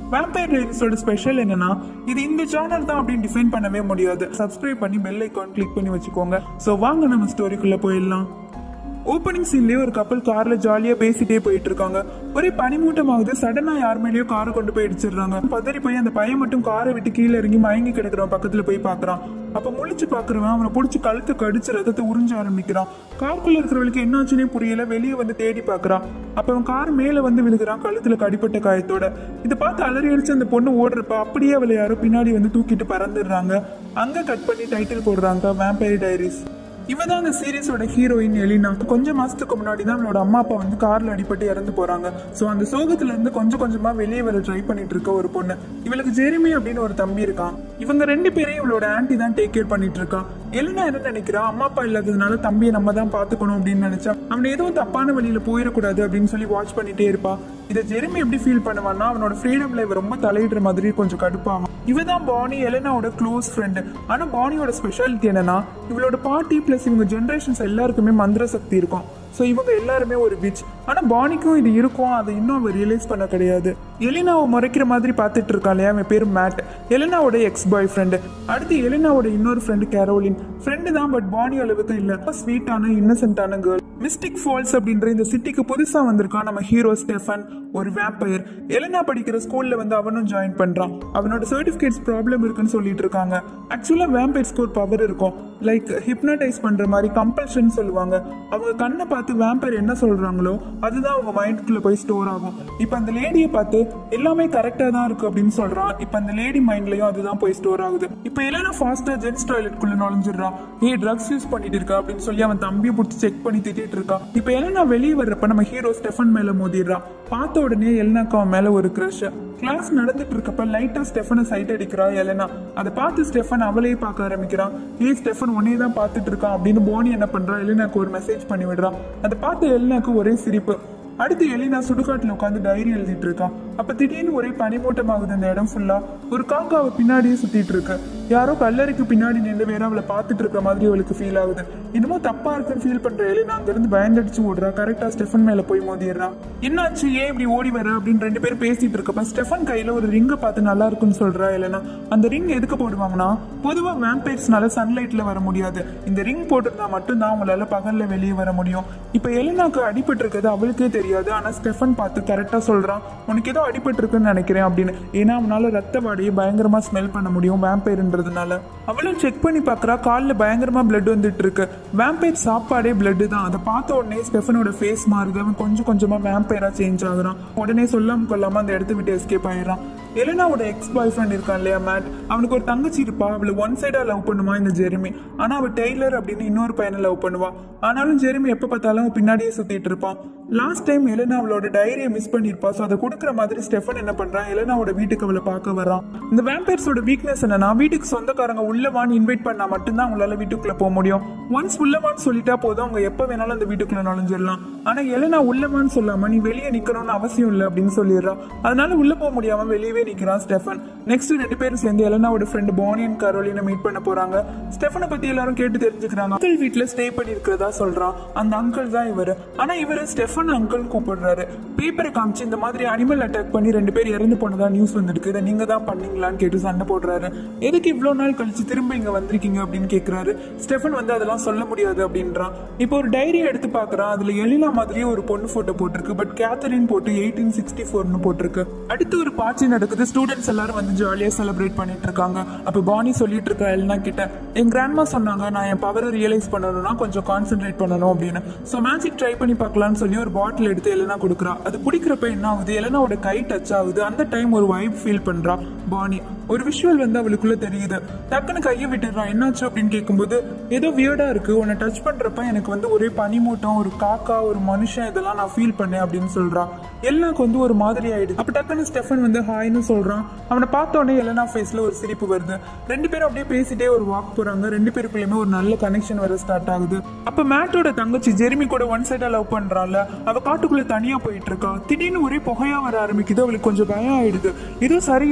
vampire டைரிஸோட special என்னன்னா இது இந்த சேனல் தான் அப்படின்னு டிஃபைன் பண்ணவே முடியாது சப்ஸ்கிரைப் பண்ணி பெல் ஐக்கான் கிளிக் பண்ணி வச்சுக்கோங்க ஸோ வாங்க நம்ம ஸ்டோரிக்குள்ள போயிடலாம் ஓப்பனிங் சீன்லயே ஒரு கப்பல் கார்ல ஜாலியா பேசிட்டே போயிட்டு இருக்காங்க ஒரே பனிமூட்டமாகுது சடனா யார் மேலயோ காரை கொண்டு போய் இடிச்சிடுறாங்க பதறி போய் அந்த பையன் மட்டும் காரை விட்டு கீழே இறங்கி மயங்கி கிடக்குறவன் பக்கத்துல போய் பாக்குறான் அப்ப முழிச்சு பாக்குறவன் அவனை புடிச்சு கழுத்து கடிச்சு ரத்தத்தை உறிஞ்ச ஆரம்பிக்கிறான் காருக்குள்ள இருக்கிறவளுக்கு என்னாச்சுன்னே புரியல வெளியே வந்து தேடி பாக்குறான் அப்ப அவன் கார் மேல வந்து விழுகிறான் கழுத்துல கடிப்பட்ட காயத்தோட இதை பார்த்து அலறி அடிச்சு அந்த பொண்ணு ஓடுறப்ப அப்படியே அவளை யாரோ பின்னாடி வந்து தூக்கிட்டு பறந்துடுறாங்க அங்க கட் பண்ணி டைட்டில் போடுறாங்க வேம்பயர் டைரிஸ் இவ தான் அந்த சீரியஸோட ஹீரோயின் எலினா கொஞ்சம் மாசத்துக்கு முன்னாடி தான் அவளோட அம்மா அப்பா வந்து கார்ல அடிபட்டு இறந்து போறாங்க சோ அந்த சோகத்துல இருந்து கொஞ்சம் கொஞ்சமா வெளியே வர ட்ரை பண்ணிட்டு இருக்க ஒரு பொண்ணு இவளுக்கு ஜெரிமி அப்படின்னு ஒரு தம்பி இருக்கான் இவங்க ரெண்டு பேரையும் இவளோட ஆன்ட்டி தான் டேக் கேர் பண்ணிட்டு இருக்கா எலினா என்ன நினைக்கிறா அம்மா அப்பா இல்லாததுனால தம்பியை நம்ம தான் பாத்துக்கணும் அப்படின்னு நினைச்சா அவனை எதுவும் தப்பான வழியில போயிடக்கூடாது அப்படின்னு சொல்லி வாட்ச் பண்ணிட்டே இருப்பா இதை ஜெரிமி எப்படி ஃபீல் பண்ணுவான்னா அவனோட ஃப்ரீடம்ல இவ ரொம்ப தலையிடுற மாதிரி கொஞ்சம் கடுப்பாகும் இவ தான் பானி எலனாவோட க்ளோஸ் ஃப்ரெண்டு ஆனா பானியோட ஸ்பெஷாலிட்டி என்னன்னா இவளோட பாட்டி பிளஸ் இவங்க ஜென்ரேஷன்ஸ் எல்லாருக்குமே மந்திர சக்தி இருக்கும் ஸோ இவங்க எல்லாருமே ஒரு விச் ஆனா பானிக்கும் இது இருக்கும் அதை இன்னும் அவ ரியலைஸ் பண்ண கிடையாது எலினாவை முறைக்கிற மாதிரி பார்த்துட்டு இருக்கா இல்லையா அவன் பேர் மேட் எலினாவோட எக்ஸ் பாய் ஃப்ரெண்டு அடுத்து எலினாவோட இன்னொரு ஃப்ரெண்டு கேரோலின் ஃப்ரெண்டு தான் பட் பானி அளவுக்கு இல்ல ஸ்வீட்டான இன்னசென்ட்டான கேர்ள் மிஸ்டிக் ஃபால்ஸ் அப்படின்ற இந்த சிட்டிக்கு புதுசா வந்திருக்கான் நம்ம ஹீரோ ஸ்டெஃபன் ஒரு வேம்பயர் எலனா படிக்கிற ஸ்கூல்ல வந்து அவனும் ஜாயின் பண்றான் அவனோட சர்டிபிகேட்ஸ் ப்ராப்ளம் இருக்குன்னு சொல்லிட்டு இருக்காங்க ஆக்சுவலா வேம்பயர்ஸ்க்கு ஒரு பவர் இருக்கும் லைக் ஹிப்னடைஸ் பண்ற மாதிரி கம்பல்ஷன் சொல்லுவாங்க அவங்க கண்ணை பார்த்து வேம்பயர் என்ன சொல்றாங்களோ அதுதான் அவங்க மைண்டுக்குள்ள போய் ஸ்டோர் ஆகும் இப்போ அந்த லேடியை பார்த்து எல்லாமே கரெக்டா தான் இருக்கு அப்படின்னு சொல்றான் இப்போ அந்த லேடி மைண்ட்லயும் அதுதான் போய் ஸ்டோர் ஆகுது இப்போ எலனா ஃபாஸ்டா ஜென்ஸ் டாய்லெட் குள்ள நுழைஞ்சிடுறான் ஏ ட்ரக்ஸ் யூஸ் பண்ணிட்டு இருக்கா அப்படின்னு சொல்லி அவன் தம்பியை பிடிச்சி செக் பண்ணி திட்டிட்டு இருக்கான் இப்போ எலனா வெளியே வர்றப்ப நம்ம ஹீரோ ஸ்டெஃபன் மேல மோதிடுறான் பார்த்த உடனே எலனாக்கு அவன் மேல ஒரு க்ரஷ் கிளாஸ் நடந்துட்டு இருக்கப்ப லைட்டா ஸ்டெஃபனை சைட் அடிக்கிறா எலனா அதை பார்த்து ஸ்டெஃபன் அவளையே பார்க்க ஆரம்பிக்கிறான் ஏ ஸ்டெஃபன் உன்னே தான் பார்த்துட்டு இருக்கான் அப்படின்னு போனி என்ன பண்றா எலினாக்கு ஒரு மெசேஜ் பண்ணி விடுறான் அதை பார்த்து எலினாக்கு ஒரே சிரிப்பு அடுத்து எலினா சுடுகாட்டுல உட்காந்து டைரி எழுதிட்டு இருக்கான் அப்ப திடீர்னு ஒரே பனிமூட்டமாகுது அந்த இடம் ஃபுல்லா ஒரு காக்கா அவ பின்னாடியே சுத்திட்டு இருக்கு யாரோ கல்லறைக்கு பின்னாடி நின்று வேற அவளை பார்த்துட்டு இருக்க மாதிரி அவளுக்கு ஃபீல் ஆகுது இன்னமும் தப்பா இருக்குன்னு ஃபீல் பண்ற எலினா அங்க இருந்து பயந்தடிச்சு ஓடுறா கரெக்டா ஸ்டெஃபன் மேல போய் மோதிடுறான் என்னாச்சு ஏன் இப்படி ஓடி வர அப்படின்னு ரெண்டு பேரும் பேசிட்டு இருக்கப்ப ஸ்டெஃபன் கையில ஒரு ரிங்கை பார்த்து நல்லா இருக்குன்னு சொல்றா இல்லைன்னா அந்த ரிங் எதுக்கு போடுவாங்கன்னா பொதுவா வேம்பைட்ஸ்னால சன்லைட்ல வர முடியாது இந்த ரிங் போட்டிருந்தா மட்டும்தான் அவங்களால பகல்ல வெளியே வர முடியும் இப்ப எலினாக்கு அடிபட்டு இருக்கிறது அவளுக்கே தெரியாது ஆனா ஸ்டெஃபன் பார்த்து கரெக்டா சொல்றான் உனக்கு ஏதோ அடிபட்டு இருக்குன்னு நினைக்கிறேன் அப்படின்னு ஏன்னா அவனால ரத்த வாடையை பயங்கரமா ஸ்மெல் பண்ண முடியும் வேம்பைர்ன்றதுனால அவளும் செக் பண்ணி பார்க்கறா காலில் பயங்கரமா பிளட் வந்துட்டு இருக்கு வேம்பைர் சாப்பாடே பிளட் தான் அதை பார்த்த உடனே ஸ்டெஃபனோட ஃபேஸ் மாறுது அவன் கொஞ்சம் கொஞ்சமா வேம்பைரா சேஞ்ச் ஆகுறான் உடனே சொல்லாம கொள்ளாம அந்த இடத்த விட்டு எஸ்கேப் ஆயிடுறான் எலனாவோட எக்ஸ் பாய் ஃப்ரெண்ட் இருக்கான் இல்லையா மேட் அவனுக்கு ஒரு தங்கச்சி இருப்பா அவளை ஒன் சைடா லவ் பண்ணுமா இந்த ஜெரிமி ஆனா அவ டெய்லர் அப்படின்னு இன்னொரு பையனை லவ் பண்ணுவா ஆனாலும் ஜெரிமி எப்ப பார்த்தாலும் அவன் பின்னாடியே சுத்திட்டு இருப்பான் லாஸ்ட் டைம் எலனா அவளோட டைரியை மிஸ் பண்ணிருப்பா ஸோ அதை கொடுக்குற மாதிரி ஸ்டெஃபன் என்ன பண்றான் எலனாவோட வீட்டுக்கு அவளை பார்க்க வரான் இந்த வேம்பைர்ஸோட வீக்னஸ் என்னன்னா வீட்டுக்கு சொந்தக்காரங்க உள்ளவான்னு இன்வைட் பண்ணா மட்டும்தான் அவங்களால வீட்டுக்குள்ள போக முடியும் ஒன்ஸ் உள்ளவான்னு சொல்லிட்டா போதும் அவங்க எப்ப வேணாலும் அந்த வீட்டுக்குள்ள நுழைஞ்சிடலாம் ஆனா எலனா உள்ளவான்னு சொல்லாம நீ வெளியே நிக்கணும்னு அவசியம் இல்லை அப்படின்னு சொல்லிடுறான் அதனால உள்ள போக முடியாம வெளியவே நிக்கிறான் ஸ்டெஃபன் நெக்ஸ்ட் ரெண்டு பேரும் சேர்ந்து எலனாவோட ஃப்ரெண்ட் போனி அண்ட் கரோலினை மீட் பண்ண போறாங்க ஸ்டெஃபனை பத்தி எல்லாரும் கேட்டு தெரிஞ்சுக்கிறாங்க அங்கிள் வீட்ல ஸ்டே பண்ணி இருக்கிறதா சொல்றான் அந்த அங்கிள் தான் இவரு ஆனா இவரு ஸ்டெஃபன் அங்கிள் கூப்பிடுறாரு பேப்பரை காமிச்சு இந்த மாதிரி அனிமல் அட்டாக் பண்ணி ரெண்டு பேர் இறந்து போனதா நியூஸ் வந்திருக்கு இதை நீங்க தான் பண்ணீங்களான்னு கேட்டு சண்டை போடுறாரு எதுக்கு இவ்வளவு நாள் கழிச்சு திரும்ப இங்க வந்திருக்கீங்க அப்படின்னு கேக்குறாரு ஸ்டெஃபன் வந்து அதெல்லாம் சொல்ல முடியாது அப்படின்றான் இப்போ ஒரு டைரி எடுத்து பாக்குறான் அதுல எலினா மாதிரியே ஒரு பொண்ணு போட்டோ போட்டிருக்கு பட் கேத்தரின் போட்டு எயிட்டீன் சிக்ஸ்டி ஃபோர்னு போட்டிருக்கு அடுத்து ஒரு பார்ட்டி நடக்குது ஸ்டூடெண்ட்ஸ் எல்லாரும் வந்து ஜாலியா செலிப்ரேட் பண்ணிட்டு இருக்காங்க அப்ப பானி சொல்லிட்டு இருக்கா எல்னா கிட்ட என் கிராண்ட்மா சொன்னாங்க நான் என் பவரை ரியலைஸ் பண்ணணும்னா கொஞ்சம் கான்சென்ட்ரேட் பண்ணணும் அப்படின்னு ஸோ மேஜிக் ட்ரை பண்ணி பார்க்கலாம்னு சொல்லி ஒரு பாட்டில் எடுத்து எலனா கொடுக்குறா அது குடிக்கிறப்ப என்ன ஆகுது எலனாவோட கை டச் ஆகுது அந்த டைம் ஒரு வைப் ஃபீல் பண்றா பானி ஒரு விஷுவல் வந்து அவளுக்குள்ள தெரியுது டக்குன்னு கையை விட்டுறான் என்னாச்சு அப்படின்னு கேட்கும்போது ஏதோ வியர்டா இருக்கு உன்னை டச் பண்றப்ப எனக்கு வந்து ஒரே பனிமூட்டம் ஒரு காக்கா ஒரு மனுஷன் இதெல்லாம் நான் ஃபீல் பண்ணேன் அப்படின்னு சொல்றான் எல்லாருக்கு வந்து ஒரு மாதிரி ஆயிடுது அப்ப டக்குன்னு ஸ்டெஃபன் வந்து ஹாய்னு சொல்றான் அவனை பார்த்த உடனே எலனா ஃபேஸ்ல ஒரு சிரிப்பு வருது ரெண்டு பேரும் அப்படியே பேசிட்டே ஒரு வாக் போறாங்க ரெண்டு பேருக்குள்ளயுமே ஒரு நல்ல கனெக்ஷன் வர ஸ்டார்ட் ஆகுது அப்ப மேட்டோட தங்கச்சி ஜெரிமி கூட ஒன் சைடா லவ் பண்றாள் அவ காட்டுக்குள்ள தனியா போயிட்டு இருக்கா திடீர்னு ஒரே புகையா வர ஆரம்பிக்குது அவளுக்கு கொஞ்சம் பயம் ஆயிடுது ஏதோ சரியில்லை ஓடி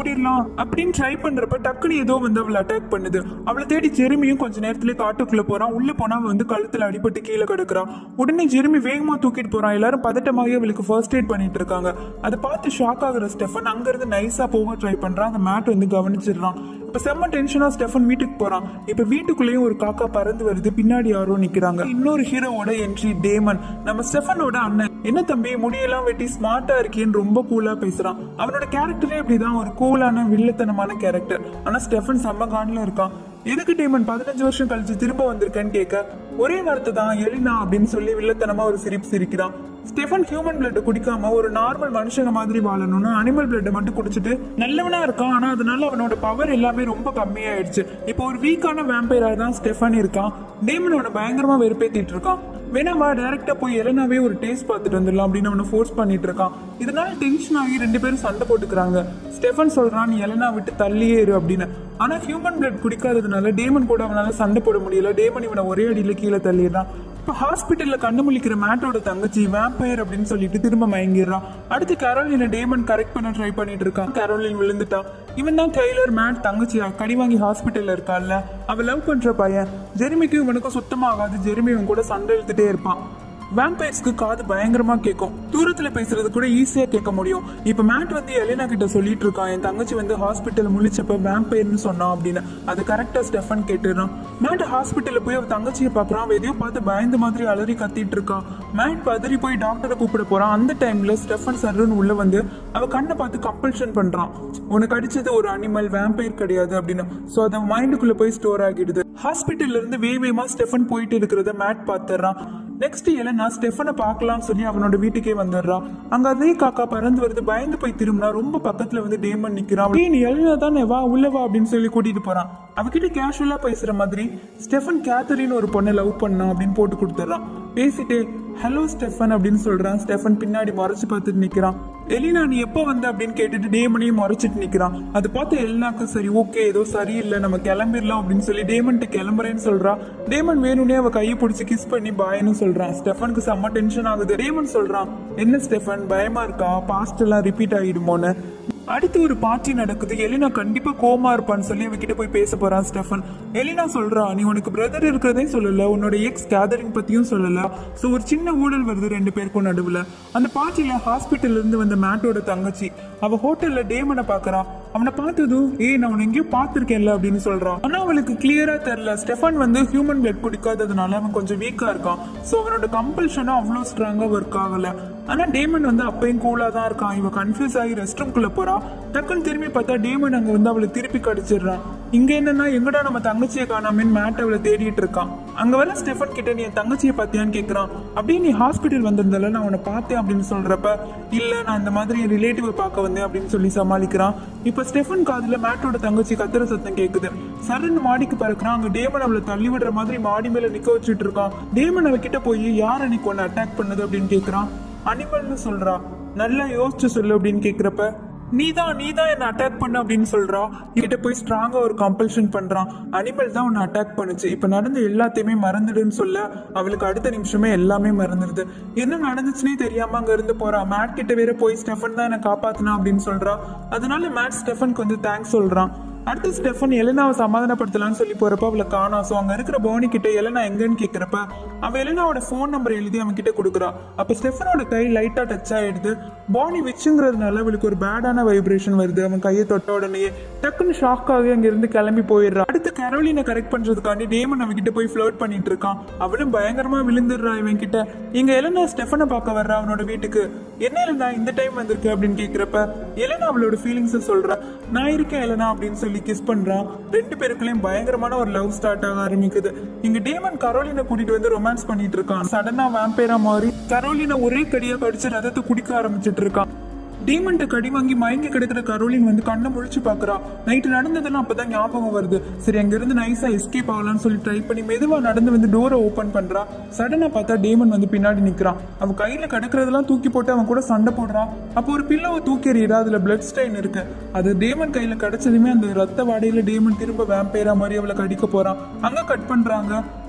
ஓடிடலாம் அப்படின்னு ட்ரை பண்றப்ப டக்குனு ஏதோ வந்து அவளை அட்டாக் பண்ணுது அவளை தேடி ஜெருமியும் கொஞ்ச நேரத்துல காட்டுக்குள்ள போறான் உள்ள போனா அவ வந்து கழுத்துல அடிபட்டு கீழே கிடக்குறான் உடனே ஜெருமி வேகமா தூக்கிட்டு போறான் எல்லாரும் பதட்டமாகி அவளுக்கு ஃபர்ஸ்ட் எய்ட் பண்ணிட்டு இருக்காங்க அதை பார்த்து ஷாக் ஆகுற ஸ்டெஃபன் அங்க இருந்து நைஸா போக ட்ரை பண்றான் அந்த மேட் வந்து கவனிச்சிடுறான் இப்ப செம்ம டென்ஷனா ஸ்டெஃபன் வீட்டுக்கு போறான் இப்ப வீட்டுக்குள்ளேயும் ஒரு காக்கா பறந்து வருது பின்னாடி யாரோ நிக்கிறாங்க இன்னொரு ஹீரோவோட என்ட்ரி டேமன் நம்ம ஸ்டெஃபனோட அண்ணன் என்ன தம்பி முடியெல்லாம் வெட்டி ஸ்மார்ட்டா இருக்கேன்னு ரொம்ப கூலா பேசுறான் அவனோட கேரக்டரே இப்படிதான் ஒரு கூலான வில்லத்தனமான கேரக்டர் ஆனா ஸ்டெஃபன் செம்ம கான்ல இருக்கான் எதுக்கு டேமன் பதினஞ்சு வருஷம் கழிச்சு திரும்ப வந்திருக்கேன்னு கேட்க ஒரே வார்த்தை தான் எலினா அப்படின்னு சொல்லி வில்லத்தனமா ஒரு சிரிப்பு சிரிக்கிறான் ஸ்டெஃபன் ஹியூமன் பிளட் குடிக்காம ஒரு நார்மல் மனுஷங்க மாதிரி வாழணும்னு அனிமல் பிளட் மட்டும் குடிச்சிட்டு நல்லவனா இருக்கான் ஆனா அதனால அவனோட பவர் எல்லாமே ரொம்ப கம்மியாயிடுச்சு இப்போ ஒரு வீக்கான வேம்பையரா தான் ஸ்டெஃபன் இருக்கான் டேமனோட பயங்கரமா வெறுப்பேத்திட்டு இருக்கான் வேணாமா டைரக்டா போய் எலனாவே ஒரு டேஸ்ட் பார்த்துட்டு வந்துடலாம் அப்படின்னு அவனை ஃபோர்ஸ் பண்ணிட்டு இருக்கான் இதனால டென்ஷன் ஆகி ரெண்டு பேரும் சண்டை போட்டுக்கிறாங்க ஸ்டெஃபன் சொல்றான் நீ எலனா விட்டு தள்ளியே இரு அப்படின்னு ஆனா ஹியூமன் பிளட் குடிக்காததுனால டேமன் கூட அவனால சண்டை போட முடியல டேமன் இவனை ஒரே அடியில கீழே தள்ளிடுறான் இப்ப ஹாஸ்பிட்டல்ல கண்ணு முழிக்கிற மேட்டோட தங்கச்சி வேம்பயர் அப்படின்னு சொல்லிட்டு திரும்ப மயங்கிடுறான் அடுத்து கரோலின டேமன் கரெக்ட் பண்ண ட்ரை பண்ணிட்டு இருக்கான் கரோலின் விழுந்துட்டான் இவன் தான் டெய்லர் மேட் தங்கச்சியா கடி வாங்கி ஹாஸ்பிட்டல்ல இருக்கான்ல அவ லவ் பண்ற பையன் ஜெரிமிக்கும் இவனுக்கும் சுத்தமாகாது ஜெரிமி இவன் கூட சண்டை இழுத்துட்டே இருப்பான் வேம்பயர்ஸ்க்கு காது பயங்கரமா கேட்கும் தூரத்துல பேசுறது கூட ஈஸியா கேட்க முடியும் இப்ப மேட் வந்து எலினா கிட்ட சொல்லிட்டு இருக்கான் என் தங்கச்சி வந்து ஹாஸ்பிட்டல் முழிச்சப்ப வேம்பயர்னு சொன்னான் அப்படின்னு அது கரெக்டா ஸ்டெஃபன் கேட்டுறான் மேட் ஹாஸ்பிட்டல்ல போய் அவ தங்கச்சியை பாக்குறான் அவ எதையோ பார்த்து பயந்த மாதிரி அலறி கத்திட்டு இருக்கான் மேட் பதறி போய் டாக்டரை கூப்பிட போறான் அந்த டைம்ல ஸ்டெஃபன் சர்ன்னு உள்ள வந்து அவ கண்ணை பார்த்து கம்பல்ஷன் பண்றான் உனக்கு அடிச்சது ஒரு அனிமல் வேம்பயர் கிடையாது அப்படின்னு சோ அது மைண்டுக்குள்ள போய் ஸ்டோர் ஆகிடுது ஹாஸ்பிட்டல்ல இருந்து வேவேமா ஸ்டெஃபன் போயிட்டு இருக்கிறத மேட் பாத்துறான் நெக்ஸ்ட் எலனா ஸ்டெஃபனை பார்க்கலாம்னு சொல்லி அவனோட வீட்டுக்கே வந்துடுறான் அங்க அதே காக்கா பறந்து வருது பயந்து போய் திரும்பினா ரொம்ப பக்கத்துல வந்து டேமன் நிக்கிறான் "ஏய், நீ எலனா தானே வா உள்ள வா அப்படின்னு சொல்லி கூட்டிட்டு போறான் அவகிட்ட கேஷுவலா பேசுற மாதிரி ஸ்டெஃபன் கேத்தரின் ஒரு பொண்ணை லவ் பண்ணான் அப்படின்னு போட்டு கொடுத்துட்றான் பேசிட்டு ஹலோ ஸ்டெஃபன் அப்படின்னு சொல்றான் ஸ்டெஃபன் பின்னாடி மறைச்சு பார்த்துட்டு நிக்கிறான் எலினா நீ எப்போ வந்த அப்படின்னு கேட்டுட்டு டேமனையும் முறைச்சிட்டு நிக்கிறான் அது பார்த்து எலினாக்கும் சரி ஓகே ஏதோ சரியில்லை நம்ம கிளம்பிடலாம் அப்படின்னு சொல்லி டேமன்ட்டு கிளம்புறேன்னு சொல்றா டேமன் வேணும்னே அவ கையை பிடிச்சி கிஸ் பண்ணி பாய்னு சொல்றான் ஸ்டெஃபனுக்கு செம்ம டென்ஷன் ஆகுது டேமன் சொல்றான் என்ன ஸ்டெஃபன் பயமா இருக்கா பாஸ்ட் எல்லாம் ரிப்பீட் ஆகிடுமோன்னு அடுத்து ஒரு பார்ட்டி நடக்குது எலினா கண்டிப்பா கோமா இருப்பான்னு சொல்லி அவகிட்ட போய் பேச போறான் ஸ்டெஃபன் எலினா சொல்றா நீ உனக்கு பிரதர் இருக்கிறதே சொல்லல உன்னோட எக்ஸ் கேதரிங் பத்தியும் சொல்லல சோ ஒரு சின்ன ஊழல் வருது ரெண்டு பேருக்கும் நடுவுல அந்த பார்ட்டில ஹாஸ்பிட்டல்ல இருந்து வந்த மேட்டோட தங்கச்சி அவ ஹோட்டல்ல டேமனை பாக்குறான் அவனை பார்த்ததும் ஏய் நான் உன்னை எங்கேயோ பார்த்திருக்கேன்ல அப்படின்னு சொல்றான் ஆனா அவளுக்கு கிளியரா தெரியல ஸ்டெஃபன் வந்து ஹியூமன் பிளட் குடிக்காததுனால அவன் கொஞ்சம் வீக்கா இருக்கான் சோ அவனோட கம்பல்ஷனும் அவ்வளவு ஸ்ட்ராங்கா ஒர்க் ஆகல ஆனா டேமன் வந்து அப்பயும் கூலா தான் இருக்கான் இவ கன்ஃபியூஸ் ஆகி ரெஸ்ட் ரூம்குள்ள போறா டக்குன்னு திரும்பி பார்த்தா டேமன் அங்க வந்து அவளை திருப்பி கடிச்சிடுறான் இங்க என்னன்னா எங்கடா நம்ம தங்கச்சியை காணாமன்னு மேட் அவளை தேடிட்டு இருக்கான் அங்க வர ஸ்டெஃபன் கிட்ட நீ என் தங்கச்சியை பாத்தியான்னு கேக்குறான் அப்படியே நீ ஹாஸ்பிட்டல் வந்திருந்தால நான் உன்னை பார்த்தேன் அப்படின்னு சொல்றப்ப இல்ல நான் இந்த மாதிரி ரிலேட்டிவ் பார்க்க வந்தேன் அப்படின்னு சொல்லி சமாளிக்கிறான் இப்ப ஸ்டெஃபன் காதுல மேட்டோட தங்கச்சி கத்துற சத்தம் கேக்குது சரன் மாடிக்கு பறக்குறான் அங்க டேமன் அவளை தள்ளி விடுற மாதிரி மாடி மேல நிக்க வச்சுட்டு இருக்கான் டேமன் அவகிட்ட போய் யார் அன்னைக்கு உன்னை அட்டாக் பண்ணது அப்படின்னு கேக்குறான் அனிமல்னு சொல்றா நல்லா யோசிச்சு சொல்லு அப்படின்னு கேக்குறப்ப நீதான் நீதான் என்ன அட்டாக் பண்ண அப்படின்னு சொல்றா கிட்ட போய் ஸ்ட்ராங்கா ஒரு கம்பல்ஷன் பண்றான் அனிமல் தான் உன்னை அட்டாக் பண்ணுச்சு இப்ப நடந்த எல்லாத்தையுமே மறந்துடுன்னு சொல்ல அவளுக்கு அடுத்த நிமிஷமே எல்லாமே மறந்துடுது என்ன நடந்துச்சுன்னே தெரியாம அங்க இருந்து போறா மேட் கிட்ட வேற போய் ஸ்டெஃபன் தான் என்ன காப்பாத்தினா அப்படின்னு சொல்றா அதனால மேட் ஸ்டெஃபனுக்கு வந்து தேங்க்ஸ் சொல்றான் அடுத்து ஸ்டெஃபன் எலனாவை சமாதானப்படுத்தலாம்னு சொல்லி போறப்ப அவளை காணா சோ அங்க இருக்கிற போனி கிட்ட எலனா எங்கன்னு கேக்குறப்ப அவ எலனாவோட ஃபோன் நம்பர் எழுதி அவன் கிட்ட கொடுக்குறா அப்ப ஸ்டெஃபனோட கை லைட்டா டச் ஆயிடுது பானி விச்சுங்கிறதுனால அவளுக்கு ஒரு பேடான வைப்ரேஷன் வருது அவன் கையை தொட்ட உடனே டக்குன்னு ஷாக் ஆகி அங்க இருந்து கிளம்பி போயிடுறா அடுத்து கரோலினை கரெக்ட் பண்றதுக்காண்டி டேமன் அவன் கிட்ட போய் ஃபிளோட் பண்ணிட்டு இருக்கான் அவளும் பயங்கரமா விழுந்துடுறா இவன் கிட்ட இங்க எலனா ஸ்டெஃபனை பார்க்க வர்றா அவனோட வீட்டுக்கு என்ன எலனா இந்த டைம் வந்திருக்கு அப்படின்னு கேக்குறப்ப எலனா அவளோட ஃபீலிங்ஸ் சொல்றா நான் இருக்கேன் எலனா அப்படின்னு சொல்லி கிஸ் பண்றான் ரெண்டு பேருக்குள்ளயும் பயங்கரமான ஒரு லவ் ஸ்டார்ட் ஆக ஆரம்பிக்குது இங்க டேமன் கரோலினை கூட்டிட்டு வந்து ரொமான்ஸ் பண்ணிட்டு இருக்கான் சடனா வேம்பேரா மாதிரி கரோலினை ஒரே கடியா கடிச்சு ரதத்தை குடிக்க ஆரம்பிச்சிட்டு இருக்கான் டீமன்ட்ட கடி வாங்கி மயங்கி கிடக்கிற கரோலின் வந்து கண்ணை முழிச்சு பாக்குறா நைட்டு நடந்ததெல்லாம் அப்பதான் ஞாபகம் வருது சரி அங்க இருந்து நைஸா எஸ்கேப் ஆகலாம்னு சொல்லி ட்ரை பண்ணி மெதுவா நடந்து வந்து டோரை ஓபன் பண்றா சடனா பார்த்தா டேமன் வந்து பின்னாடி நிக்கிறான் அவன் கையில கிடக்கிறதெல்லாம் தூக்கி போட்டு அவன் கூட சண்டை போடுறான் அப்போ ஒரு பில்லோவை தூக்கி எறியறா அதுல பிளட் ஸ்டைன் இருக்கு அது டேமன் கையில கிடைச்சதுமே அந்த ரத்த வாடையில டேமன் திரும்ப வேம்பேரா மாதிரி அவளை கடிக்க போறான் அங்க கட் பண்றாங்க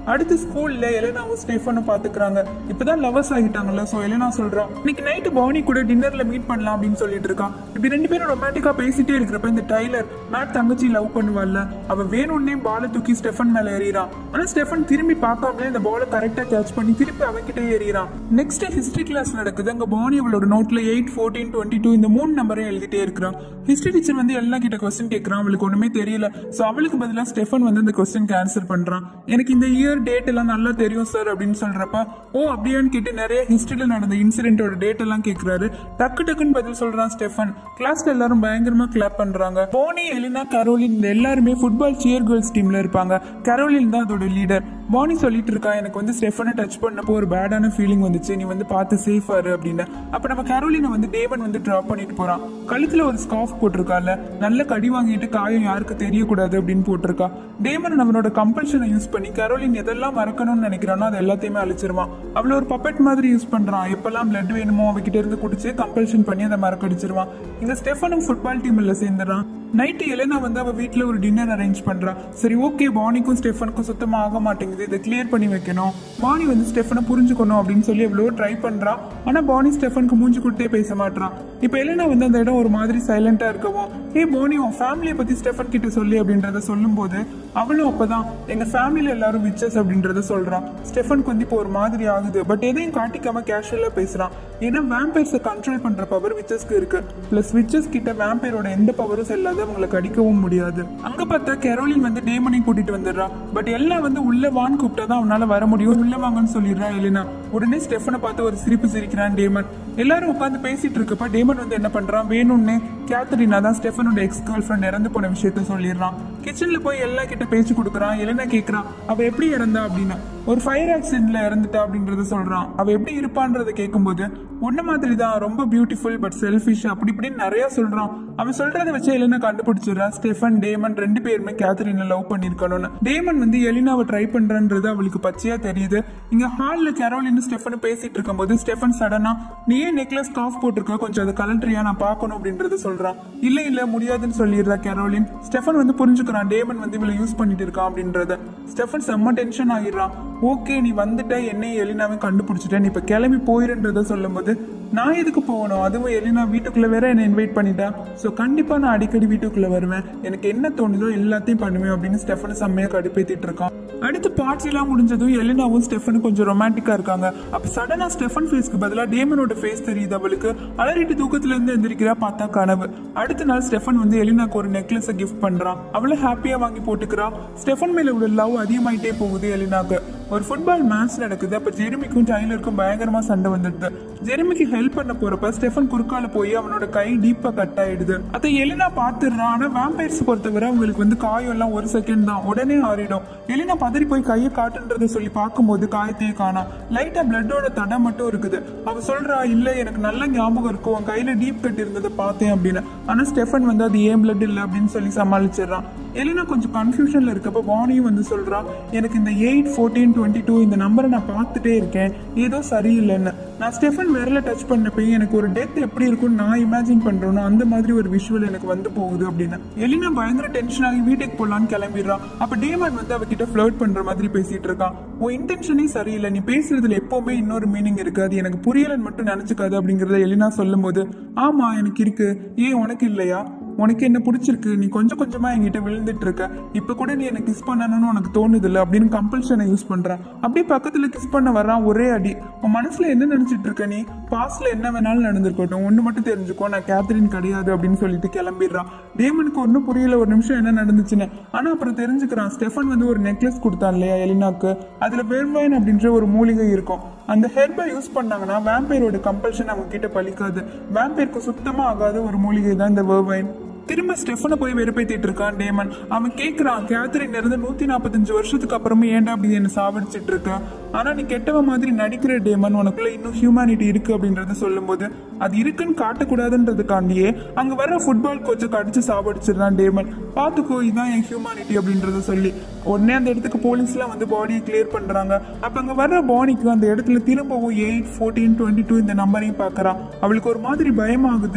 அடுத்து ஸ்கூல்ல எலனாவும் ஸ்டெஃபனும் பாத்துக்கிறாங்க இப்பதான் லவர்ஸ் ஆகிட்டாங்கல்ல சோ எலனா சொல்றா இன்னைக்கு நைட்டு பானி கூட டின்னர்ல மீட் பண்ணலாம் அப்படின்னு சொல்லிட்டு இருக்கான் இப்படி ரெண்டு பேரும் ரொமான்டிக்கா பேசிட்டே இருக்கிறப்ப இந்த டைலர் மேட் தங்கச்சி லவ் பண்ணுவாள்ல அவ வேணும்னே பாலை தூக்கி ஸ்டெஃபன் மேல ஏறிறான் ஆனா ஸ்டெஃபன் திரும்பி பார்க்காமலே இந்த பாலை கரெக்டா கேட்ச் பண்ணி திருப்பி அவன்கிட்ட ஏறிறான் நெக்ஸ்ட் ஹிஸ்டரி கிளாஸ் நடக்குது அங்க பானி அவளோட நோட்ல எயிட் ஃபோர்டீன் டுவெண்ட்டி டூ இந்த மூணு நம்பரையும் எழுதிட்டே இருக்கிறான் ஹிஸ்டரி டீச்சர் வந்து எல்லா கிட்ட கொஸ்டின் கேட்கறான் அவளுக்கு ஒண்ணுமே தெரியல சோ அவளுக்கு பதிலா ஸ்டெஃபன் வந்து இந்த கொஸ்டினுக்கு ஆன்சர் பண்றான் எனக்கு இந்த இயர் டேட் எல்லாம் நல்லா தெரியும் சார் அப்படின்னு சொல்றப்ப ஓ அப்படியான்னு கேட்டு நிறைய ஹிஸ்டரியில நடந்த இன்சிடென்ட்டோட டேட் எல்லாம் கேட்கறாரு டக்கு டக்குன்னு பதில் சொல்றான் ஸ்டெஃபன் கிளாஸ்ல எல்லாரும் பயங்கரமா கிளாப் பண்றாங்க போனி எலினா கரோலின் இந்த எல்லாருமே ஃபுட்பால் சியர் கேர்ள்ஸ் டீம்ல இருப்பாங்க கரோலின் தான் அதோட லீடர் பானி சொல்லிட்டு இருக்கா எனக்கு வந்து ஸ்டெஃபனை டச் பண்ணப்போ ஒரு பேடான ஃபீலிங் வந்துச்சு நீ வந்து பார்த்து சேஃபா இரு அப்படின்னு அப்ப நம்ம கரோலினை வந்து டேமன் வந்து டிராப் பண்ணிட்டு போறான் கழுத்துல ஒரு ஸ்கார்ஃப் போட்டிருக்கால நல்ல கடி வாங்கிட்டு காயம் யாருக்கு தெரியக்கூடாது அப்படின்னு போட்டிருக்கா டேமன் அவனோட கம்பல்ஷனை யூஸ் பண்ணி கரோலின் எதெல்லாம் மறக்கணும்னு நினைக்கிறானோ அது எல்லாத்தையுமே அழிச்சிருவான் அவள ஒரு பப்பெட் மாதிரி யூஸ் பண்றான் எப்பெல்லாம் பிளட் வேணுமோ அவகிட்ட இருந்து குடிச்சு கம்பல்ஷன் பண்ணி அதை மறக்கடிச்சிருவான் இங்க ஸ்டெஃபனும் ஃபுட்பால் டீம்ல சேர்ந்துறான் நைட்டு எலனா வந்து அவ வீட்ல ஒரு டின்னர் அரேஞ்ச் பண்றா சரி ஓகே பானிக்கும் ஸ்டெஃபனுக்கும் சுத்தமா ஆக மாட்டேங்குது இதை கிளியர் பண்ணி வைக்கணும் பானி வந்து ஸ்டெஃபனை புரிஞ்சுக்கணும் அப்படின்னு சொல்லி எவ்வளவோ ட்ரை பண்றா ஆனா பானி ஸ்டெஃபனுக்கு மூஞ்சி கொடுத்தே பேச மாட்டான் இப்ப எலனா வந்து அந்த இடம் ஒரு மாதிரி சைலண்டா இருக்கவும் ஏ போனி உன் ஃபேமிலியை பத்தி ஸ்டெஃபன் கிட்ட சொல்லி அப்படின்றத சொல்லும்போது அவளும் அப்பதான் எங்க ஃபேமிலியில எல்லாரும் விச்சஸ் அப்படின்றத சொல்றான் ஸ்டெஃபனுக்கு வந்து இப்போ ஒரு மாதிரி ஆகுது பட் எதையும் காட்டிக்காம கேஷுவலா பேசுறான் ஏன்னா வேம்பையர்ஸை கண்ட்ரோல் பண்ற பவர் விச்சஸ்க்கு இருக்கு பிளஸ் விச்சஸ் கிட்ட வேம்பையரோட எந்த பவரும் செல்லாது அவங்களை கடிக்கவும் முடியாது அங்க பார்த்தா கெரோலின் வந்து டேமனையும் கூட்டிட்டு வந்துடுறா பட் எல்லாம் வந்து உள்ள வான் கூப்பிட்டா தான் அவனால வர முடியும் உள்ள வாங்கன்னு சொல்லிடுறா எலினா உடனே ஸ்டெஃபனை பார்த்து ஒரு சிரிப்பு சிரிக்கிறான் டேமன் எல்லாரும் உட்காந்து பேசிட்டு இருக்கப்ப டேமன் வந்து என்ன பண்றான் வேணும்னு கேத்தரினா தான் ஸ்டெஃபனோட எக்ஸ் கேர்ள் ஃப்ரெண்ட் இறந்து போன விஷயத்த சொல்லிடுறான் கிச்சன்ல போய் எல்லா கிட்ட பேச்சு கொடுக்குறான் எலினா கேக்குறான் அவ எப்படி இறந்தா அப்படின்னு ஒரு ஃபயர் ஆக்சிடென்ட்ல இறந்துட்டா அப்படின்றத சொல்றான் அவ எப்படி இருப்பான்றத கேட்கும்போது உன்ன மாதிரி தான் ரொம்ப பியூட்டிஃபுல் பட் செல்ஃபிஷ் அப்படி இப்படின்னு நிறைய சொல்றான் அவன் சொல்றத வச்சு எலினா கண்டுபிடிச்சிடுறா ஸ்டெஃபன் டேமன் ரெண்டு பேருமே கேத்தரினை லவ் பண்ணிருக்கணும்னு டேமன் வந்து எலினாவை ட்ரை பண்றன்றது அவளுக்கு பச்சையா தெரியுது இங்க ஹால்ல கேரோலின் ஸ்டெஃபன் பேசிட்டு இருக்கும்போது ஸ்டெஃபன் சடனா நீ ஏன் நெக்லஸ் காஃப் போட்டிருக்க கொஞ்சம் அதை கலண்டரியா நான் பார்க்கணும் அப்படின்றத சொல்றான் இல்ல இல்ல முடியாதுன்னு சொல்லிடுறா கேரோலின் ஸ்டெஃபன் வந்து புரிஞ்சுக்கிறான் டேமன் வந்து இவளை யூஸ் பண்ணிட்டு இருக்கான் அப்படின்றத ஸ்டெஃபன் செம்ம டென்ஷன் ஆகிடுறான் ஓகே நீ வந்துட்ட என்னையும் எலினாவை கண்டுபிடிச்சிட்ட நீ இப்ப கிளம்பி போயிருன்றத சொல்லும்போது நான் எதுக்கு போகணும் அதுவும் எலினா வீட்டுக்குள்ள வேற என்ன இன்வைட் பண்ணிட்டா ஸோ கண்டிப்பா நான் அடிக்கடி வீட்டுக்குள்ள வருவேன் எனக்கு என்ன தோணுதோ எல்லாத்தையும் பண்ணுவேன் அப்படின்னு ஸ்டெஃபன் செம்மையா கடுப்பேத்திட்டு இருக்கான் அடுத்து பார்ட்ஸ் எல்லாம் முடிஞ்சதும் எலினாவும் ஸ்டெஃபனும் கொஞ்சம் ரொமான்டிக்கா இருக்காங்க அப்ப சடனா ஸ்டெஃபன் ஃபேஸ்க்கு பதிலா டேமனோட ஃபேஸ் தெரியுது அவளுக்கு அலறிட்டு தூக்கத்துல இருந்து எந்திரிக்கிறா பார்த்தா கனவு அடுத்த நாள் ஸ்டெஃபன் வந்து எலினாக்கு ஒரு நெக்லஸை கிஃப்ட் பண்றான் அவளை ஹாப்பியா வாங்கி போட்டுக்கிறா ஸ்டெஃபன் மேல உள்ள லவ் அதிகமாயிட்டே போகுது எலினாக்கு ஒரு ஃபுட்பால் மேட்ச் நடக்குது அப்ப ஜெரிமிக்கும் டைலருக்கும் பயங்கரமா சண்டை வந்துடுது ஜெரிமிக்கு ஹெல்ப் பண்ண போறப்ப ஸ்டெஃபன் குறுக்கால போய் அவனோட கை டீப்பா கட் ஆயிடுது அதை எலினா பாத்துடுறான் ஆனா வேம்பையர்ஸ் பொறுத்தவரை அவங்களுக்கு வந்து காயம் எல்லாம் ஒரு செகண்ட் தான் உடனே ஆறிடும் எலினா பதறி போய் கையை காட்டுன்றத சொல்லி பார்க்கும்போது காயத்தையே காணா லைட்டா பிளட்டோட தடை மட்டும் இருக்குது அவ சொல்றா இல்ல எனக்கு நல்ல ஞாபகம் இருக்கும் உன் கையில டீப் கட் இருந்ததை பார்த்தேன் அப்படின்னு ஆனா ஸ்டெஃபன் வந்து அது ஏன் பிளட் இல்ல அப்படின்னு சொல்லி சமாளிச்சிடுறான் எலினா கொஞ்சம் கன்ஃபியூஷன்ல இருக்கப்ப வாணியும் வந்து சொல்றா எனக்கு இந்த எயிட் ஃபோர்டீன் டுவெண்ட்டி டூ இந்த நம்பரை நான் பார்த்துட்டே இருக்கேன் ஏதோ சரியில்லைன்னு நான் ஸ்டெஃபன் விரல டச் பண்ணப்ப எனக்கு ஒரு டெத் எப்படி இருக்கும்னு நான் இமேஜின் பண்றேனோ அந்த மாதிரி ஒரு விஷுவல் எனக்கு வந்து போகுது அப்படின்னு எலினா பயங்கர டென்ஷன் ஆகி வீட்டுக்கு போலான்னு கிளம்பிடுறான் அப்ப டேமன் வந்து அவகிட்ட ஃபிளர்ட் பண்ற மாதிரி பேசிட்டு இருக்கான் உன் இன்டென்ஷனே சரியில்லை நீ பேசுறதுல எப்பவுமே இன்னொரு மீனிங் இருக்கு அது எனக்கு புரியலன்னு மட்டும் நினைச்சுக்காது அப்படிங்கறத எலினா சொல்லும்போது ஆமா எனக்கு இருக்கு ஏன் உனக்கு இல்லையா உனக்கு என்ன பிடிச்சிருக்கு நீ கொஞ்சம் கொஞ்சமா என்கிட்ட விழுந்துட்டு இருக்க இப்ப கூட நீ எனக்கு கிஸ் பண்ணணும்னு உனக்கு தோணுது இல்ல அப்படின்னு கம்பல்ஷனை யூஸ் பண்றான் அப்படியே பக்கத்துல கிஸ் பண்ண வர்றான் ஒரே அடி உன் மனசுல என்ன நினைச்சிட்டு இருக்க நீ பாஸ்ட்ல என்ன வேணாலும் நடந்திருக்கட்டும் ஒண்ணு மட்டும் தெரிஞ்சுக்கோ நான் கேத்ரின் கிடையாது அப்படின்னு சொல்லிட்டு கிளம்பிடுறான் டேமனுக்கு ஒன்றும் புரியல ஒரு நிமிஷம் என்ன நடந்துச்சுன்னு ஆனா அப்புறம் தெரிஞ்சுக்கிறான் ஸ்டெஃபன் வந்து ஒரு நெக்லஸ் கொடுத்தான் இல்லையா எலினாக்கு அதுல வெர்வைன் அப்படின்ற ஒரு மூலிகை இருக்கும் அந்த ஹெர்பை யூஸ் பண்ணாங்கன்னா வேம்பையரோட கம்பல்ஷன் அவங்க கிட்ட பலிக்காது வேம்பையருக்கு சுத்தமா ஆகாத ஒரு மூலிகை தான் இந்த வெர்வைன் திரும்ப ஸ்டெஃபனை போய் வெறுப்பேத்திட்டு இருக்கான் டேமன் அவன் கேக்குறான் கேத்தரின் இருந்து நூத்தி நாற்பத்தஞ்சு வருஷத்துக்கு அப்புறமும் ஏன்டா அப்படி என்ன சாவடிச்சிட்டு இருக்க ஆனா நீ கெட்டவ மாதிரி நடிக்கிற டேமன் உனக்குள்ள இன்னும் ஹியூமனிட்டி இருக்கு அப்படின்றத சொல்லும்போது அது இருக்குன்னு காட்டக்கூடாதுன்றதுக்காண்டியே அங்க வர்ற ஃபுட்பால் கோச்சை கடிச்சு சாவடிச்சிடுறான் டேமன் பாத்துக்கோ இதான் என் ஹியூமனிட்டி அப்படின்றத சொல்லி உடனே அந்த இடத்துக்கு போலீஸ்லாம் வந்து பாடியை கிளியர் பண்றாங்க அப்ப அங்க வர்ற பாடிக்கு அந்த இடத்துல திரும்பவும் எயிட் ஃபோர்டீன் டுவெண்ட்டி டூ இந்த நம்பரையும் பாக்குறான் அவளுக்கு ஒரு மாதிரி பயமாகுது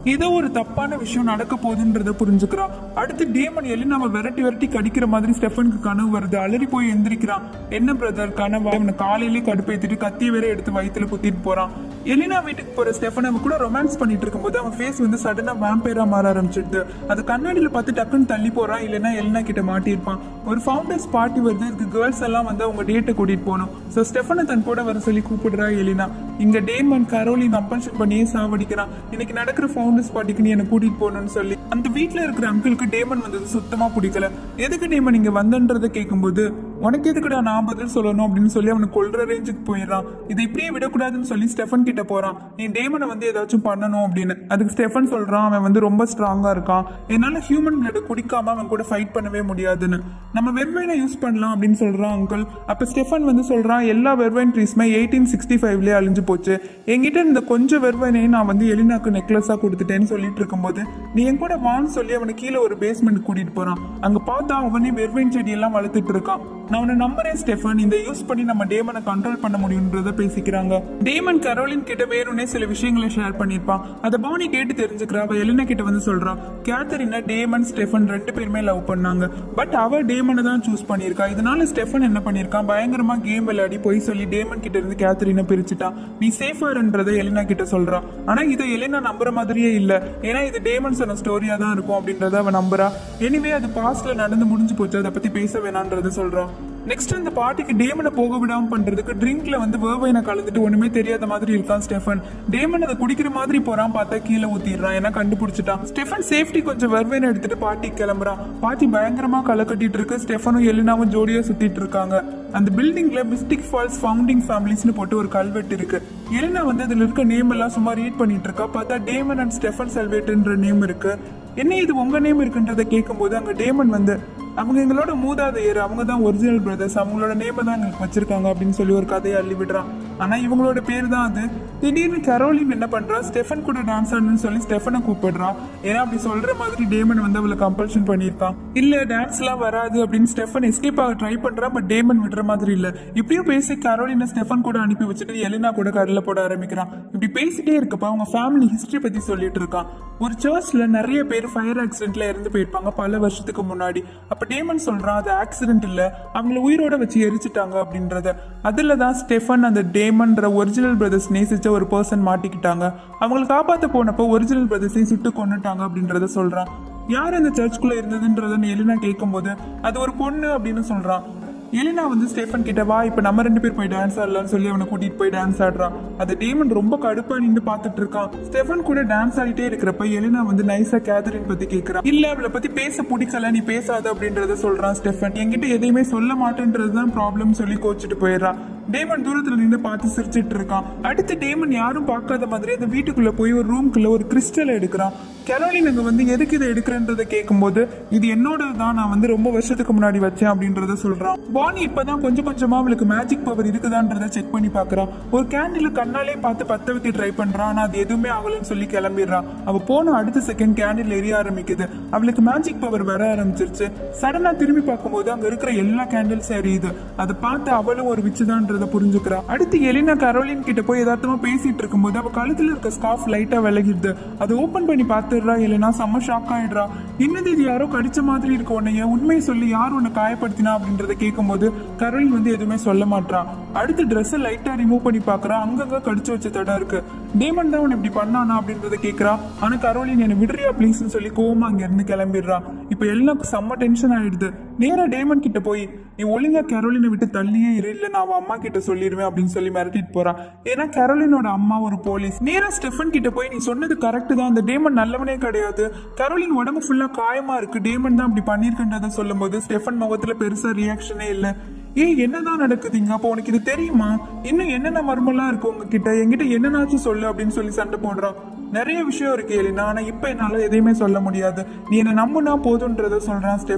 ஏதோ ஒரு தப்பான விஷயம் நடக்க போகுதுன்றத புரிஞ்சுக்கிறான் அடுத்து டேமன் எலினாவை விரட்டி விரட்டி கடிக்கிற மாதிரி ஸ்டெஃபனுக்கு கனவு வருது அலறி போய் எந்திரிக்கிறான் என்ன பிரதர் கனவு அவனை காலையிலே கடுப்பேத்திட்டு கத்தி வேற எடுத்து வயித்துல குத்திட்டு போறான் எலினா வீட்டுக்கு போற ஸ்டெஃபன் அவன் கூட ரொமான்ஸ் பண்ணிட்டு இருக்கும்போது அவன் ஃபேஸ் வந்து சடனா வேம்பேரா மாற ஆரம்பிச்சிடுது அது கண்ணாடியில பார்த்து டக்குன்னு தள்ளி போறான் இல்லைன்னா எலினா கிட்ட மாட்டியிருப்பான் ஒரு ஃபவுண்டர்ஸ் பார்ட்டி வருது இதுக்கு கேர்ள்ஸ் எல்லாம் வந்து அவங்க டேட்டை கூட்டிட்டு போகணும் ஸோ ஸ்டெஃபனை தன் கூட வர சொல்லி கூப்பிடுறா எலினா இங்க டேமன் கரோலின் கம்பல்ஷன் பண்ணியே சாவடிக்கிறான் இன்னைக்கு நடக்கிற ஃபவுண்டர்ஸ் பார்ட்டிக்கு நீ என்ன கூட்டிட்டு போகணும்னு சொல்லி அந்த வீட்ல இருக்கிற அங்கிளுக்கு டேமன் வந்தது சுத்தமா பிடிக்கல எதுக்கு டேமன் இங்க வந்தன்றதை கேட்கும்போது உனக்கு எதுக்குடா நான் பதில் சொல்லணும் அப்படின்னு சொல்லி அவனை கொல்ற ரேஞ்சுக்கு போயிடுறான் இதை இப்படியே விடக்கூடாதுன்னு சொல்லி ஸ்டெஃபன் கிட்ட போறான் நீ டேமனை வந்து ஏதாச்சும் பண்ணணும் அப்படின்னு அதுக்கு ஸ்டெஃபன் சொல்றான் அவன் வந்து ரொம்ப ஸ்ட்ராங்கா இருக்கான் என்னால ஹியூமன் பிளட் குடிக்காம அவன் கூட ஃபைட் பண்ணவே முடியாதுன்னு நம்ம வெர்வைனை யூஸ் பண்ணலாம் அப்படின்னு சொல்றான் அங்கிள் அப்ப ஸ்டெஃபன் வந்து சொல்றான் எல்லா வெர்வைன் ட்ரீஸ்மே எயிட்டீன் சிக்ஸ்டி ஃபைவ்லயே அழிஞ்சு போச்சு என்கிட்ட இந்த கொஞ்சம் வெர்வைனையும் நான் வந்து எலினாக்கு நெக்லஸா கொடுத்துட்டேன்னு சொல்லிட்டு இருக்கும்போது நீ என் கூட வான்னு சொல்லி அவனை கீழே ஒரு பேஸ்மெண்ட் கூட்டிட்டு போறான் அங்க பார்த்தா அவனே வெர்வைன் செடி எல்லாம் வளர்த்துட்டு இருக்கான் நான் உன்னை நம்புறேன் ஸ்டெஃபன் இந்த யூஸ் பண்ணி நம்ம டேமனை கண்ட்ரோல் பண்ண முடியுன்றத பேசிக்கிறாங்க டேமன் கரோலின் கிட்ட வேணும்னே சில விஷயங்களை ஷேர் பண்ணிருப்பான் அதை பானி கேட்டு தெரிஞ்சுக்கிறா அவ எலினா கிட்ட வந்து சொல்றா கேத்தரினா டேமன் ஸ்டெஃபன் ரெண்டு பேருமே லவ் பண்ணாங்க பட் அவ டேமனை தான் சூஸ் பண்ணியிருக்கா இதனால ஸ்டெஃபன் என்ன பண்ணிருக்கான் பயங்கரமா கேம் விளையாடி போய் சொல்லி டேமன் கிட்ட இருந்து கேத்தரினை பிரிச்சுட்டான் நீ சேஃபார்ன்றதை எலினா கிட்ட சொல்றான் ஆனா இதை எலினா நம்புற மாதிரியே இல்ல ஏன்னா இது டேமன் சொன்ன ஸ்டோரியா தான் இருக்கும் அப்படின்றத அவ நம்புறா எனிவே அது பாஸ்ட்ல நடந்து முடிஞ்சு போச்சு அதை பத்தி பேச வேணான்றத சொல்றான் நெக்ஸ்ட் அந்த பாட்டிக்கு டேமனை போக விடாம பண்றதுக்கு ட்ரிங்க்ல வந்து வேர்வைனை கலந்துட்டு ஒண்ணுமே தெரியாத மாதிரி இருக்கான் ஸ்டெஃபன் டேமன் அதை குடிக்கிற மாதிரி போறான் பார்த்தா கீழே ஊத்திடுறான் ஏன்னா கண்டுபிடிச்சிட்டான் ஸ்டெஃபன் சேஃப்டி கொஞ்சம் வெர்வைனை எடுத்துட்டு பாட்டி கிளம்புறான் பாட்டி பயங்கரமா களை கட்டிட்டு இருக்கு ஸ்டெஃபனும் எலினாவும் ஜோடியா சுத்திட்டு இருக்காங்க அந்த பில்டிங்ல மிஸ்டிக் ஃபால்ஸ் ஃபவுண்டிங் ஃபேமிலிஸ்னு போட்டு ஒரு கல்வெட்டு இருக்கு எலினா வந்து அதுல இருக்க நேம் எல்லாம் சும்மா ரீட் பண்ணிட்டு இருக்கா பார்த்தா டேமன் அண்ட் ஸ்டெஃபன் செல்வேட்ன்ற நேம் இருக்கு என்ன இது உங்க நேம் இருக்குன்றத கேட்கும்போது அங்க டேமன் வந்து அவங்க எங்களோட மூதாதையர் அவங்க தான் ஒரிஜினல் பிரதர்ஸ் அவங்களோட நேமை தான் எங்களுக்கு வச்சிருக்காங்க அப்படின்னு சொல்லி ஒரு கதையை அள்ளி விடுறான் ஆனா இவங்களோட பேர் தான் அது திடீர்னு கரோலின் என்ன பண்றா ஸ்டெஃபன் கூட டான்ஸ் ஆடணும்னு சொல்லி ஸ்டெஃபனை கூப்பிடுறான் ஏன்னா அப்படி சொல்ற மாதிரி டேமன் வந்து அவளை கம்பல்ஷன் பண்ணியிருக்கான் இல்ல டான்ஸ் எல்லாம் வராது அப்படின்னு ஸ்டெஃபன் எஸ்கேப் ஆக ட்ரை பண்றான் பட் டேமன் விடுற மாதிரி இல்ல இப்படியும் பேசி கரோலினை ஸ்டெஃபன் கூட அனுப்பி வச்சுட்டு எலினா கூட கடல போட ஆரம்பிக்கிறான் இப்படி பேசிட்டே இருக்கப்ப அவங்க ஃபேமிலி ஹிஸ்டரி பத்தி சொல்லிட்டு இருக்கான் ஒரு சர்ச்ல நிறைய பேர் ஃபயர் ஆக்சிடென்ட்ல இறந்து போயிருப்பாங்க பல வருஷத்துக்கு முன்னாடி அப்ப டேமன் சொல்றான் அது ஆக்சிடென்ட் இல்ல அவங்கள உயிரோட வச்சு எரிச்சிட்டாங்க அப்படின்றத அதுல தான் ஸ்டெஃபன் அந்த டேமன்ற ஒரிஜினல் பிரதர்ஸ் நேசிச்ச ஒரு பர்சன் மாட்டிக்கிட்டாங்க அவங்களை காப்பாத்த போனப்போ ஒரிஜினல் பிரதர்ஸையும் சுட்டு கொண்டுட்டாங்க அப்படின்றத சொல்றான் யார் அந்த சர்ச்சுக்குள்ள இருந்ததுன்றத எலினா கேட்கும்போது அது ஒரு பொண்ணு அப்படின்னு சொல்றான் எலினா வந்து ஸ்டேஃபன் கிட்ட வா இப்ப நம்ம ரெண்டு பேர் போய் டான்ஸ் ஆடலாம்னு சொல்லி அவனை கூட்டிட்டு போய் டான்ஸ் ஆடுறான் அது டேமன் ரொம்ப கடுப்பா நின்று பார்த்துட்டு இருக்கான் ஸ்டெஃபன் கூட டான்ஸ் ஆடிட்டே இருக்கிறப்ப எலினா வந்து நைஸா கேதரின் பத்தி கேக்குறான் இல்ல அவளை பத்தி பேச பிடிக்கல நீ பேசாத அப்படின்றத சொல்றான் ஸ்டெஃபன் என்கிட்ட எதையுமே சொல்ல மாட்டேன்றதுதான் ப்ராப்ளம் சொல்லி கோச்சிட்டு போயிடுறான் டேமன் தூரத்துல நின்று பார்த்து சிரிச்சிட்டு இருக்கான் அடுத்து டேமன் யாரும் பார்க்காத மாதிரி அந்த வீட்டுக்குள்ள போய் ஒரு ரூம்குள்ள ஒரு கிறிஸ்டல் எடுக்கிறான் கெரோலின் அங்க வந்து எதுக்கு இதை எடுக்கிறன்றத கேட்கும்போது இது என்னோடது தான் நான் வந்து ரொம்ப வருஷத்துக்கு முன்னாடி வச்சேன் அப்படின்றத சொல்றான் பானி இப்பதான் கொஞ்சம் கொஞ்சமா அவளுக்கு மேஜிக் பவர் இருக்குதான்றத செக் பண்ணி பாக்குறான் ஒரு கேண்டில் கண்ணாலே பார்த்து பத்த வைக்க ட்ரை பண்றான் ஆனா அது எதுவுமே ஆகலன்னு சொல்லி கிளம்பிடுறான் அவ போன அடுத்த செகண்ட் கேண்டில் எரிய ஆரம்பிக்குது அவளுக்கு மேஜிக் பவர் வர ஆரம்பிச்சிருச்சு சடனா திரும்பி பார்க்கும்போது அங்க இருக்கிற எல்லா கேண்டில்ஸ் எரியுது அதை பார்த்து அவளும் ஒரு விச்சுதான்றத புரிஞ்சுக்கிறா அடுத்து எலினா கரோலின் கிட்ட போய் யதார்த்தமா பேசிட்டு இருக்கும்போது அவ கழுத்துல இருக்க ஸ்கார்ஃப் லைட்டா விலகிடுது அதை ஓபன் பண்ணி பார்த்துடுறா இல்லைன்னா செம்ம ஷாக் ஆயிடுறா என்னது இது யாரோ கடிச்ச மாதிரி இருக்க உன்னைய உண்மையை சொல்லி யார் உன்னை காயப்படுத்தினா அப்படின்றத கேட்கும்போது கரோலின் வந்து எதுவுமே சொல்ல மாட்டான் அடுத்து ட்ரெஸ்ஸை லைட்டா ரிமூவ் பண்ணி பாக்குறா அங்கங்க கடிச்சு வச்ச தடம் இருக்கு டேமன் தான் உன்னை இப்படி பண்ணானா அப்படின்றத கேக்குறா ஆனா கரோலின் என்ன விடுறியா ப்ளீஸ்னு சொல்லி கோவமா அங்க இருந்து கிளம்பிடுறா இப்ப எல்லாம் செம்ம டென்ஷன் ஆயிடுது நேரா டேமன் கிட்ட போய் நீ ஒழுங்கா கரோலினை விட்டு தள்ளியே இரு இல்ல நான் அவன் அம்மா கிட்ட சொல்லிடுவேன் அப்படின்னு சொல்லி மிரட்டிட்டு போறான் ஏன்னா கரோலினோட அம்மா ஒரு போலீஸ் நேரா ஸ்டெஃபன் கிட்ட போய் நீ சொன்னது கரெக்ட் தான் அந்த டேமன் நல்லவனே கிடையாது கரோலின் உடம்பு ஃபுல்லா காயமா இருக்கு டேமன் தான் அப்படி பண்ணிருக்கன்றத சொல்லும் போது ஸ்டெஃபன் முகத்துல பெருசா ரியாக்ஷனே இல்ல ஏய் என்னதான் நடக்குதுங்க அப்போ உனக்கு இது தெரியுமா இன்னும் என்னென்ன மர்மம்லாம் இருக்கு உங்ககிட்ட என்கிட்ட என்னன்னாச்சும் சொல்லு அப்படின்னு சொல்லி சண்டை போடுறான் நிறைய விஷயம் இருக்கு எலினா ஆனா இப்ப என்னால எதையுமே சொல்ல முடியாது நீ என்ன நம்புனா போதுன்றத சொல்றான் ஸ்டெஃபன்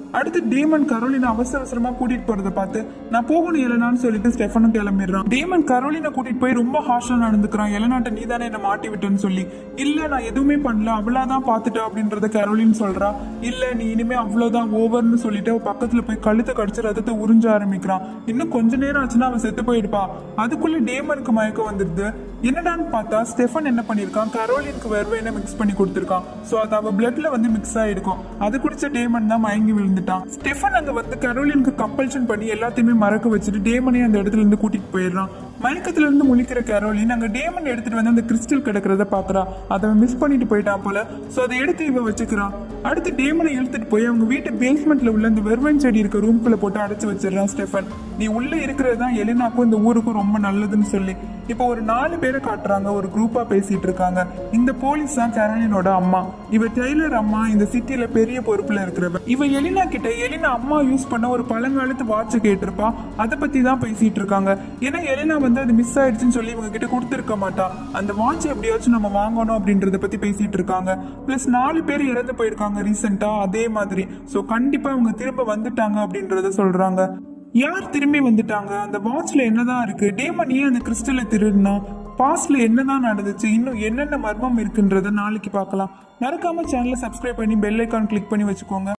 அடுத்து டேமன் கரோலினை அவசர அவசரமா கூட்டிட்டு போறதை பார்த்து நான் போகணும் எலனான்னு சொல்லிட்டு ஸ்டெஃபனும் கிளம்பிடுறான் டேமன் கரோலினை கூட்டிட்டு போய் ரொம்ப ஹார்ஷா நடந்துக்கிறான் எலனாட்ட நீ தானே என்ன மாட்டி விட்டேன்னு சொல்லி இல்ல நான் எதுவுமே பண்ணல அவ்வளவுதான் பாத்துட்டா அப்படின்றத கரோலின் சொல்றா இல்ல நீ இனிமே அவ்வளவுதான் ஓவர்னு சொல்லிட்டு அவ பக்கத்துல போய் கழுத்தை கடிச்சு ரத்தத்தை உறிஞ்ச ஆரம்பிக்கிறான் இன்னும் கொஞ்ச நேரம் ஆச்சுன்னா அவன் செத்து போயிடுப்பா அதுக்குள்ள டேமனுக்கு மயக்கம் வந்துடுது என்னடான்னு பார்த்தா ஸ்டெஃபன் என்ன பண்ணிருக்கான் கரோலினுக்கு வெர்வைனை மிக்ஸ் பண்ணி கொடுத்துருக்கான் சோ அது அவ பிளட்ல வந்து மிக்ஸ் ஆயிருக்கும் அது குடிச்ச டேமன் தான் மயங்கி விழுந்துட்டான் ஸ்டெஃபன் அங்க வந்து கரோலினுக்கு கம்பல்ஷன் பண்ணி எல்லாத்தையுமே மறக்க வச்சுட்டு டேமனையும் அந்த இடத்துல இருந்து கூட்டிட்டு போயிடுறான் மயக்கத்துல இருந்து முழிக்கிற கரோலின் அங்க டேமன் எடுத்துட்டு வந்து அந்த கிறிஸ்டல் கிடக்கிறத பாக்குறா அதை மிஸ் பண்ணிட்டு போயிட்டான் போல சோ அதை எடுத்து இவ வச்சுக்கிறான் அடுத்து டேமனை இழுத்துட்டு போய் அவங்க வீட்டு பேஸ்மெண்ட்ல உள்ள அந்த வெர்வன் செடி இருக்க ரூம்குள்ள போட்டு அடைச்சு வச்சிடறான் ஸ்டெஃபன் நீ உள்ள இருக்கிறது தான் எலினாக்கும் இந்த ஊருக்கும் ரொம்ப நல்லதுன்னு சொல்லி இப்போ ஒரு நாலு பேரை காட்டுறாங்க ஒரு குரூப்பா பேசிட்டு இருக்காங்க இந்த போலீஸ் தான் கரோலினோட அம்மா இவ டெய்லர் அம்மா இந்த சிட்டில பெரிய பொறுப்புல இருக்கிறவ இவ எலினா கிட்ட எலினா அம்மா யூஸ் பண்ண ஒரு பழங்காலத்து வாட்ச் கேட்டிருப்பா அதை பத்தி தான் பேசிட்டு இருக்காங்க ஏன்னா எலினா வந்து அது மிஸ் ஆயிடுச்சுன்னு சொல்லி இவங்க கிட்ட கொடுத்துருக்க மாட்டா அந்த வாட்ச் எப்படியாச்சும் நம்ம வாங்கணும் அப்படின்றத பத்தி பேசிட்டு இருக்காங்க பிளஸ் நாலு பேர் இறந்து போயிருக்காங்க ரீசெண்டா அதே மாதிரி சோ கண்டிப்பா அவங்க திரும்ப வந்துட்டாங்க அப்படின்றத சொல்றாங்க யார் திரும்பி வந்துட்டாங்க அந்த வாட்ச்ல என்னதான் இருக்கு டேமன் ஏன் அந்த கிறிஸ்டலை திருடினா பாஸ்ட்ல என்னதான் நடந்துச்சு இன்னும் என்னென்ன மர்மம் இருக்குன்றத நாளைக்கு பார்க்கலாம் மறக்காம சேனலை சப்ஸ்கிரைப் பண்ணி பெல் ஐக்கான் கிளிக் பண்ணி வச்சுக்கோங்க